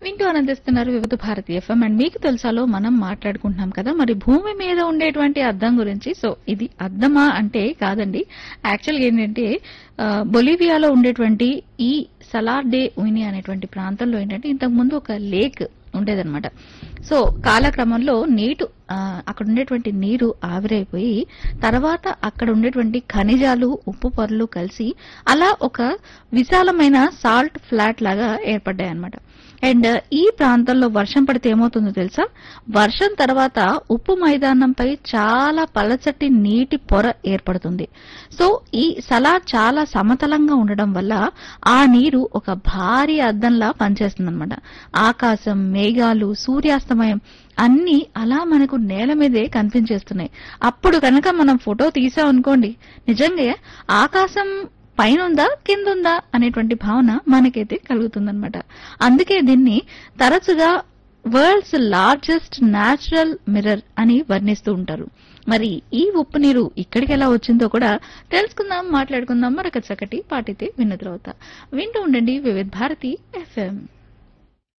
వింటూ ఆనందిస్తున్నారు వివిధ భారతి ఎఫ్ఎం అండ్ మీకు తెలుసాలో మనం మాట్లాడుకుంటున్నాం కదా మరి భూమి మీద ఉండేటువంటి అద్దం గురించి సో ఇది అద్దమా అంటే కాదండి యాక్చువల్గా ఏంటంటే ఆ, బొలివియాలో ఉండేటువంటి ఈ సలార్డే ఉయిని అనేటువంటి ప్రాంతంలో ఏంటంటే ఇంతకు ముందు ఒక లేక్ ఉండేదన్నమాట సో కాలక్రమంలో నీటు ఆ, అక్కడ ఉండేటువంటి నీరు ఆవిరైపోయి తర్వాత అక్కడ ఉండేటువంటి ఖనిజాలు ఉప్పు పొరలు కలిసి అలా ఒక విశాలమైన సాల్ట్ ఫ్లాట్ లాగా ఏర్పడ్డాయి అన్నమాట అండ్ ఈ ప్రాంతంలో వర్షం పడితే ఏమవుతుందో తెలుసా వర్షం తర్వాత ఉప్పు మైదానంపై చాలా పలచటి నీటి పొర ఏర్పడుతుంది సో ఈ సలా చాలా సమతలంగా ఉండడం వల్ల ఆ నీరు ఒక భారీ అద్దంలా పనిచేస్తుంది ఆకాశం మేఘాలు సూర్యాస్తమయం అన్ని అలా మనకు నేల మీదే కనిపించేస్తున్నాయి అప్పుడు కనుక మనం ఫోటో తీసామనుకోండి నిజంగా ఆకాశం పైన ఉందా కింద ఉందా అనేటువంటి భావన మనకైతే కలుగుతుందన్నమాట అందుకే దీన్ని తరచుగా వరల్డ్స్ లార్జెస్ట్ న్యాచురల్ మిర్రర్ అని వర్ణిస్తూ ఉంటారు మరి ఈ ఉప్పు నీరు ఇక్కడికి ఎలా వచ్చిందో కూడా తెలుసుకుందాం మాట్లాడుకుందాం మరొక చక్కటి పాటితే విన్న తర్వాత వింటూ ఉండండి వివిధ భారతి ఎఫ్ఎం